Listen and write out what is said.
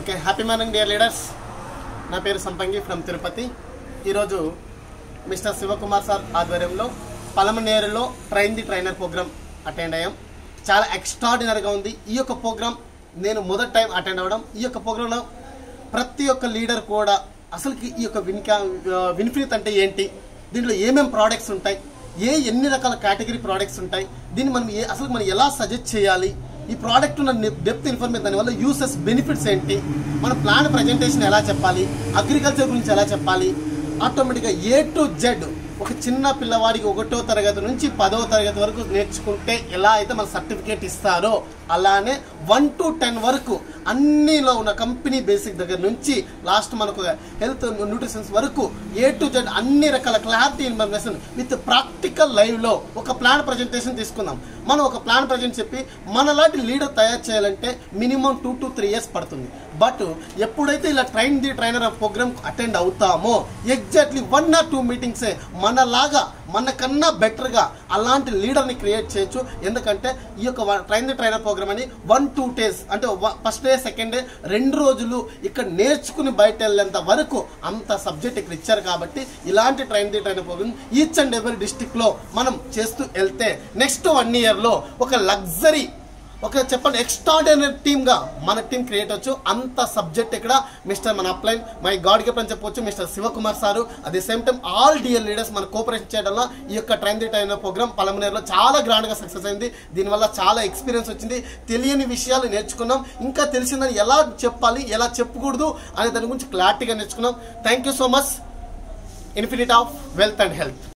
okay happy morning dear leaders నా పేరు సంపంగి ఫ్రమ్ తిరుపతి ఈరోజు మిస్టర్ శివకుమార్ సార్ ఆధ్వర్యంలో పలమనేరులో train the trainer programme attend అయ్యాం చాలా ఎక్స్ట్రాడినరీగా ఉంది ఈ యొక్క ప్రోగ్రామ్ నేను మొదటి టైం అటెండ్ అవ్వడం ఈ యొక్క ప్రోగ్రాంలో ప్రతి ఒక్క లీడర్ కూడా అసలుకి ఈ యొక్క విన్కా విన్ఫినిత్ అంటే ఏంటి దీంట్లో ఏమేం ప్రోడక్ట్స్ ఉంటాయి ఏ ఎన్ని రకాల కేటగిరీ ప్రోడక్ట్స్ ఉంటాయి దీన్ని మనం ఏ అసలు మనం ఎలా సజెస్ట్ చేయాలి ఈ ప్రోడక్ట్ ఉన్న డెప్త్ ఇన్ఫర్మేషన్ దానివల్ల యూసెస్ బెనిఫిట్స్ ఏంటి మన ప్లాన్ ప్రజెంటేషన్ ఎలా చెప్పాలి అగ్రికల్చర్ గురించి ఎలా చెప్పాలి ఆటోమేటిక్గా ఏ టు జెడ్ ఒక చిన్న పిల్లవాడికి ఒకటో తరగతి నుంచి పదో తరగతి వరకు నేర్చుకుంటే ఎలా అయితే మన సర్టిఫికేట్ ఇస్తారో అలానే వన్ టు టెన్ వరకు అన్నిలో ఉన్న కంపెనీ బేసిక్ దగ్గర నుంచి లాస్ట్ మనకు హెల్త్ న్యూట్రిషన్స్ వరకు ఏ టు జెడ్ అన్ని రకాల క్లారిటీ ఇన్ఫర్మేషన్ విత్ ప్రాక్టికల్ లైవ్లో ఒక ప్లాన్ ప్రజెంటేషన్ తీసుకుందాం మనం ఒక ప్లాన్ ప్రజెంట్ చెప్పి మనలాంటి లీడర్ తయారు చేయాలంటే minimum two to three years పడుతుంది బట్ ఎప్పుడైతే ఇలా train the trainer programme attend అవుతామో ఎగ్జాక్ట్లీ వన్ ఆర్ టూ మీటింగ్సే మనలాగా మనకన్నా బెటర్గా అలాంటి లీడర్ని క్రియేట్ చేయొచ్చు ఎందుకంటే ఈ యొక్క ట్రైన్ ది ట్రైనర్ ప్రోగ్రామ్ అని వన్ టూ డేస్ అంటే ఫస్ట్ డే సెకండ్ డే రెండు రోజులు ఇక్కడ నేర్చుకుని బయట వెళ్ళేంత వరకు అంత సబ్జెక్ట్ ఇక్కడ ఇచ్చారు కాబట్టి ఇలాంటి train the trainer programme each and every డిస్టిక్లో మనం చేస్తూ వెళ్తే నెక్స్ట్ వన్ ఇయర్లో ఒక లగ్జరీ ఒక చెప్పండి ఎక్స్ట్రాడినరీ టీమ్గా మన టీం క్రియేట్ అవచ్చు అంత సబ్జెక్ట్ ఇక్కడ మిస్టర్ మన అప్లైన్ మై గాడ్ గిఫ్ట్ అని చెప్పొచ్చు mister Shivakumar sir at the same time all dear leaders మన కోఆపరేషన్ చేయడంలో ఈ యొక్క ట్రైన్ ది ట్రైన్ ప్రోగ్రామ్ పలమనేరులో చాలా గ్రాండ్గా సక్సెస్ అయింది దీనివల్ల చాలా ఎక్స్పీరియన్స్ వచ్చింది తెలియని విషయాలు నేర్చుకున్నాం ఇంకా తెలిసిందని ఎలా చెప్పాలి ఎలా చెప్పకూడదు అనే దాని గురించి క్లారిటీగా నేర్చుకున్నాం thank you so much infinite of wealth and health